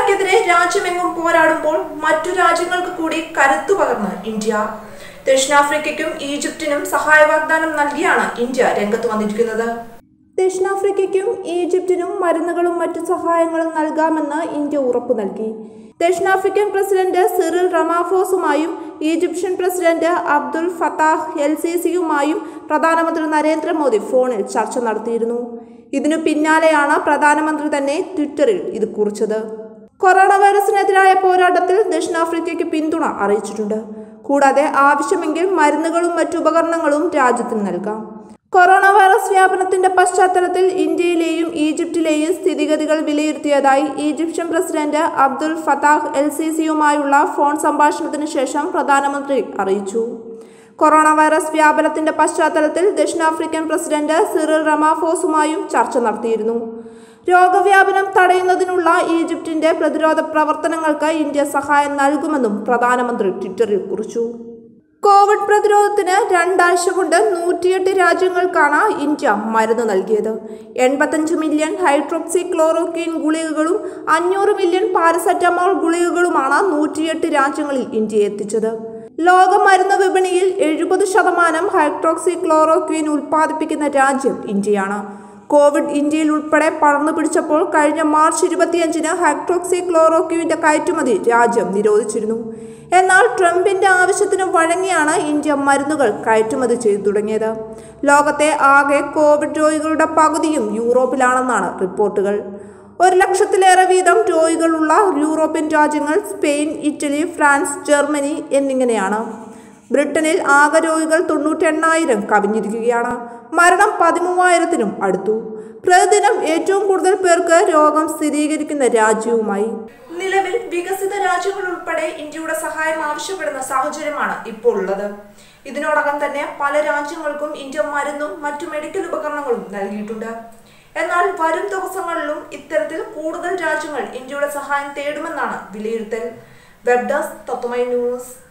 കൊറോണയ്ക്കെതിരെ രാജ്യമെങ്ങും പോരാടുമ്പോൾ മറ്റു രാജ്യങ്ങൾക്ക് കൂടി കരുത്തു പകർന്ന് ഇന്ത്യ ദക്ഷിണാഫ്രിക്കയ്ക്കും ഈജിപ്തിനും സഹായ വാഗ്ദാനം നൽകിയാണ് ഇന്ത്യ രംഗത്ത് വന്നിരിക്കുന്നത് ദക്ഷിണാഫ്രിക്കയ്ക്കും ഈജിപ്തിനും മരുന്നുകളും മറ്റു സഹായങ്ങളും നൽകാമെന്ന് ഇന്ത്യ ഉറപ്പു നൽകി ദക്ഷിണാഫ്രിക്കൻ പ്രസിഡന്റ് സിറിൽ റമാഫോസുമായും Egyptian president Abdul Fattah El സി സിയുമായും പ്രധാനമന്ത്രി നരേന്ദ്രമോദി ഫോണിൽ ചർച്ച നടത്തിയിരുന്നു ഇതിനു പിന്നാലെയാണ് പ്രധാനമന്ത്രി തന്നെ ട്വിറ്ററിൽ ഇത് കുറിച്ചത് കൊറോണ വൈറസിനെതിരായ പോരാട്ടത്തിൽ ദക്ഷിണാഫ്രിക്കയ്ക്ക് പിന്തുണ അറിയിച്ചിട്ടുണ്ട് കൂടാതെ ആവശ്യമെങ്കിൽ മരുന്നുകളും മറ്റു ഉപകരണങ്ങളും രാജ്യത്തിന് നൽകാം കൊറോണ വൈറസ് വ്യാപനത്തിന്റെ പശ്ചാത്തലത്തിൽ ഇന്ത്യയിലെയും ഈജിപ്തിലെയും സ്ഥിതിഗതികൾ വിലയിരുത്തിയതായി Egyptian president Abdul Fattah El സി സിയുമായുള്ള ഫോൺ സംഭാഷണത്തിന് ശേഷം പ്രധാനമന്ത്രി അറിയിച്ചു കൊറോണ വൈറസ് വ്യാപനത്തിന്റെ പശ്ചാത്തലത്തിൽ ദക്ഷിണാഫ്രിക്കൻ പ്രസിഡന്റ് സിറിൽ റമാഫോസുമായും ചർച്ച നടത്തിയിരുന്നു രോഗവ്യാപനം തടയുന്നതിനുള്ള ഈജിപ്തിന്റെ പ്രതിരോധ പ്രവർത്തനങ്ങൾക്ക് ഇന്ത്യ സഹായം നൽകുമെന്നും പ്രധാനമന്ത്രി ട്വിറ്ററിൽ കുറിച്ചു കോവിഡ് പ്രതിരോധത്തിന് രണ്ടാഴ്ച കൊണ്ട് നൂറ്റിയെട്ട് രാജ്യങ്ങൾക്കാണ് ഇന്ത്യ മരുന്ന് നൽകിയത് എൺപത്തഞ്ച് മില്യൺ ഹൈഡ്രോക്സി ക്ലോറോക്വീൻ ഗുളികകളും അഞ്ഞൂറ് മില്യൺ പാരസെറ്റമോൾ ഗുളികകളുമാണ് നൂറ്റിയെട്ട് രാജ്യങ്ങളിൽ ഇന്ത്യ എത്തിച്ചത് ലോക മരുന്ന് വിപണിയിൽ എഴുപത് ശതമാനം ഹൈഡ്രോക്സി ക്ലോറോക്വീൻ ഉൽപ്പാദിപ്പിക്കുന്ന രാജ്യം ഇന്ത്യയാണ് കോവിഡ് ഇന്ത്യയിൽ ഉൾപ്പെടെ പടർന്നു പിടിച്ചപ്പോൾ കഴിഞ്ഞ മാർച്ച് ഇരുപത്തിയഞ്ചിന് ഹൈഡ്രോക്സി ക്ലോറോക്വിന്റെ കയറ്റുമതി രാജ്യം നിരോധിച്ചിരുന്നു എന്നാൽ ട്രംപിന്റെ ആവശ്യത്തിന് വഴങ്ങിയാണ് ഇന്ത്യ മരുന്നുകൾ കയറ്റുമതി ചെയ്തു തുടങ്ങിയത് ലോകത്തെ ആകെ കോവിഡ് രോഗികളുടെ പകുതിയും യൂറോപ്പിലാണെന്നാണ് റിപ്പോർട്ടുകൾ ഒരു ലക്ഷത്തിലേറെ വീതം രോഗികളുള്ള യൂറോപ്യൻ രാജ്യങ്ങൾ സ്പെയിൻ ഇറ്റലി ഫ്രാൻസ് ജർമ്മനി എന്നിങ്ങനെയാണ് ബ്രിട്ടനിൽ ആകെ രോഗികൾ തൊണ്ണൂറ്റി എണ്ണായിരം കവിഞ്ഞിരിക്കുകയാണ് മരണം പതിമൂവായിരത്തിനും അടുത്തു പ്രതിദിനം ഏറ്റവും കൂടുതൽ പേർക്ക് രോഗം സ്ഥിരീകരിക്കുന്ന രാജ്യവുമായി നിലവിൽ വികസിത രാജ്യങ്ങൾ ഉൾപ്പെടെ ഇന്ത്യയുടെ സഹായം ആവശ്യപ്പെടുന്ന സാഹചര്യമാണ് ഇപ്പോൾ ഉള്ളത് ഇതിനോടകം തന്നെ പല രാജ്യങ്ങൾക്കും ഇന്ത്യ മരുന്നും മറ്റു മെഡിക്കൽ ഉപകരണങ്ങളും നൽകിയിട്ടുണ്ട് എന്നാൽ വരും ദിവസങ്ങളിലും ഇത്തരത്തിൽ കൂടുതൽ രാജ്യങ്ങൾ ഇന്ത്യയുടെ സഹായം തേടുമെന്നാണ് വിലയിരുത്തൽ വെബ് ഡെസ്ക് തത്വമൈ ന്യൂസ്